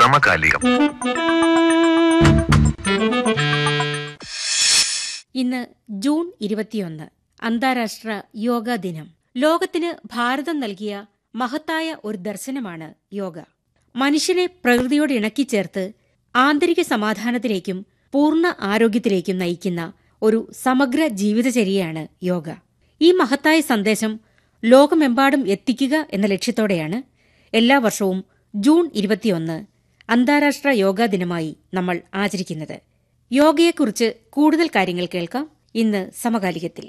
സമകാലികം ഇന്ന് ജൂൺ ഇരുപത്തിയൊന്ന് അന്താരാഷ്ട്ര യോഗാ ദിനം ലോകത്തിന് ഭാരതം നൽകിയ മഹത്തായ ഒരു ദർശനമാണ് യോഗ മനുഷ്യനെ പ്രകൃതിയോട് ഇണക്കിച്ചേർത്ത് ആന്തരിക സമാധാനത്തിലേക്കും പൂർണ്ണ ആരോഗ്യത്തിലേക്കും നയിക്കുന്ന ഒരു സമഗ്ര ജീവിതചര്യയാണ് യോഗ ഈ മഹത്തായ സന്ദേശം ലോകമെമ്പാടും എത്തിക്കുക എന്ന ലക്ഷ്യത്തോടെയാണ് എല്ലാ വർഷവും ജൂൺ ഇരുപത്തിയൊന്ന് അന്താരാഷ്ട്ര യോഗാ ദിനമായി നമ്മൾ ആചരിക്കുന്നത് യോഗയെക്കുറിച്ച് കൂടുതൽ കാര്യങ്ങൾ കേൾക്കാം ഇന്ന് സമകാലികത്തിൽ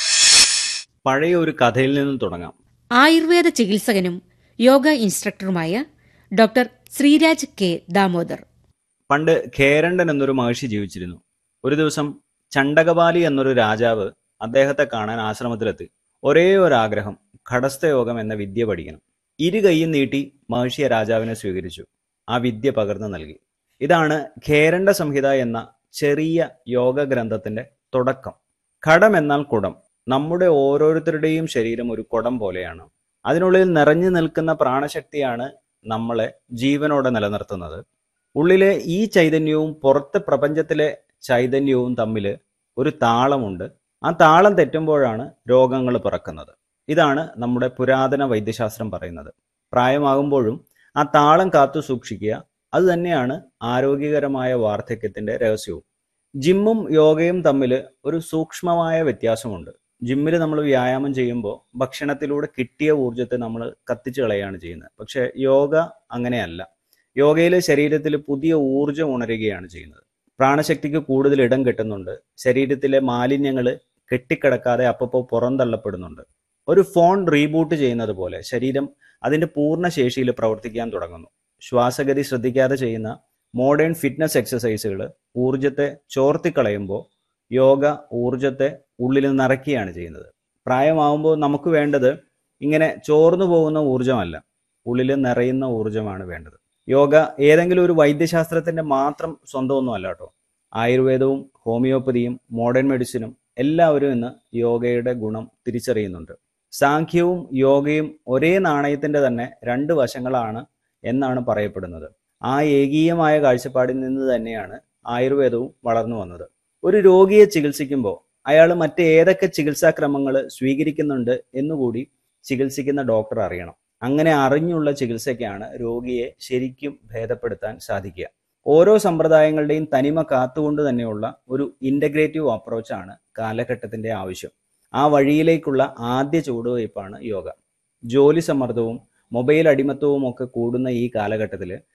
പഴയ ഒരു കഥയിൽ നിന്നും തുടങ്ങാം ആയുർവേദ ചികിത്സകനും യോഗ ഇൻസ്ട്രക്ടറുമായ ഡോക്ടർ ശ്രീരാജ് കെ ദാമോദർ പണ്ട് ഖേരണ്ടൻ എന്നൊരു മഹർഷി ജീവിച്ചിരുന്നു ഒരു ദിവസം ചണ്ടകപാലി എന്നൊരു രാജാവ് അദ്ദേഹത്തെ കാണാൻ ആശ്രമത്തിലെത്തി ഒരേ ഒരു ആഗ്രഹം ഘടസ്ഥയോഗം എന്ന വിദ്യ പഠിക്കണം ഇരു കൈയും നീട്ടി മഹർഷിയെ രാജാവിനെ സ്വീകരിച്ചു ആ വിദ്യ പകർന്നു നൽകി ഇതാണ് ഖേരണ്ട സംഹിത എന്ന ചെറിയ യോഗ ഗ്രന്ഥത്തിന്റെ തുടക്കം ഘടം എന്നാൽ കുടം നമ്മുടെ ഓരോരുത്തരുടെയും ശരീരം ഒരു കുടം പോലെയാണ് അതിനുള്ളിൽ നിറഞ്ഞു നിൽക്കുന്ന പ്രാണശക്തിയാണ് നമ്മളെ ജീവനോടെ നിലനിർത്തുന്നത് ഉള്ളിലെ ഈ ചൈതന്യവും പുറത്തെ പ്രപഞ്ചത്തിലെ ചൈതന്യവും തമ്മിൽ ഒരു താളമുണ്ട് ആ താളം തെറ്റുമ്പോഴാണ് രോഗങ്ങൾ പിറക്കുന്നത് ഇതാണ് നമ്മുടെ പുരാതന വൈദ്യശാസ്ത്രം പറയുന്നത് പ്രായമാകുമ്പോഴും ആ താളം കാത്തു സൂക്ഷിക്കുക അത് തന്നെയാണ് ആരോഗ്യകരമായ വാർദ്ധക്യത്തിന്റെ രഹസ്യവും ജിമ്മും യോഗയും തമ്മിൽ ഒരു സൂക്ഷ്മമായ വ്യത്യാസമുണ്ട് ജിമ്മിൽ നമ്മൾ വ്യായാമം ചെയ്യുമ്പോൾ ഭക്ഷണത്തിലൂടെ കിട്ടിയ ഊർജത്തെ നമ്മൾ കത്തിച്ചു കളയാണ് ചെയ്യുന്നത് പക്ഷെ യോഗ അങ്ങനെയല്ല യോഗയിൽ ശരീരത്തിൽ പുതിയ ഊർജം ഉണരുകയാണ് ചെയ്യുന്നത് പ്രാണശക്തിക്ക് കൂടുതൽ ഇടം കിട്ടുന്നുണ്ട് ശരീരത്തിലെ മാലിന്യങ്ങൾ കെട്ടിക്കിടക്കാതെ അപ്പപ്പോൾ പുറന്തള്ളപ്പെടുന്നുണ്ട് ഒരു ഫോൺ റീബൂട്ട് ചെയ്യുന്നത് പോലെ ശരീരം അതിന്റെ പൂർണ്ണ ശേഷിയിൽ പ്രവർത്തിക്കാൻ തുടങ്ങുന്നു ശ്വാസഗതി ശ്രദ്ധിക്കാതെ ചെയ്യുന്ന മോഡേൺ ഫിറ്റ്നസ് എക്സസൈസുകൾ ഊർജത്തെ ചോർത്തിക്കളയുമ്പോൾ യോഗ ഊർജത്തെ ഉള്ളിൽ നിറയ്ക്കുകയാണ് ചെയ്യുന്നത് പ്രായമാവുമ്പോൾ നമുക്ക് വേണ്ടത് ഇങ്ങനെ ചോർന്നു പോകുന്ന ഊർജമല്ല ഉള്ളിൽ നിറയുന്ന ഊർജമാണ് വേണ്ടത് യോഗ ഏതെങ്കിലും ഒരു വൈദ്യശാസ്ത്രത്തിന്റെ മാത്രം സ്വന്തമൊന്നും അല്ല കേട്ടോ ആയുർവേദവും ഹോമിയോപ്പതിയും മോഡേൺ മെഡിസിനും എല്ലാവരും ഇന്ന് യോഗയുടെ ഗുണം തിരിച്ചറിയുന്നുണ്ട് സാഖ്യവും യോഗയും ഒരേ നാണയത്തിന്റെ തന്നെ രണ്ട് വശങ്ങളാണ് എന്നാണ് പറയപ്പെടുന്നത് ആ ഏകീയമായ കാഴ്ചപ്പാടിൽ നിന്ന് തന്നെയാണ് ആയുർവേദവും വളർന്നു വന്നത് ഒരു രോഗിയെ ചികിത്സിക്കുമ്പോൾ അയാൾ മറ്റേതൊക്കെ ചികിത്സാക്രമങ്ങൾ സ്വീകരിക്കുന്നുണ്ട് എന്നുകൂടി ചികിത്സിക്കുന്ന ഡോക്ടർ അറിയണം അങ്ങനെ അറിഞ്ഞുള്ള ചികിത്സയ്ക്കാണ് രോഗിയെ ശരിക്കും ഭേദപ്പെടുത്താൻ സാധിക്കുക ഓരോ സമ്പ്രദായങ്ങളുടെയും തനിമ കാത്തുകൊണ്ട് തന്നെയുള്ള ഒരു ഇന്റഗ്രേറ്റീവ് അപ്രോച്ചാണ് കാലഘട്ടത്തിന്റെ ആവശ്യം ആ വഴിയിലേക്കുള്ള ആദ്യ ചുവടുവയ്പ്പാണ് യോഗ ജോലി സമ്മർദ്ദവും മൊബൈൽ അടിമത്തവും ഒക്കെ കൂടുന്ന ഈ കാലഘട്ടത്തിൽ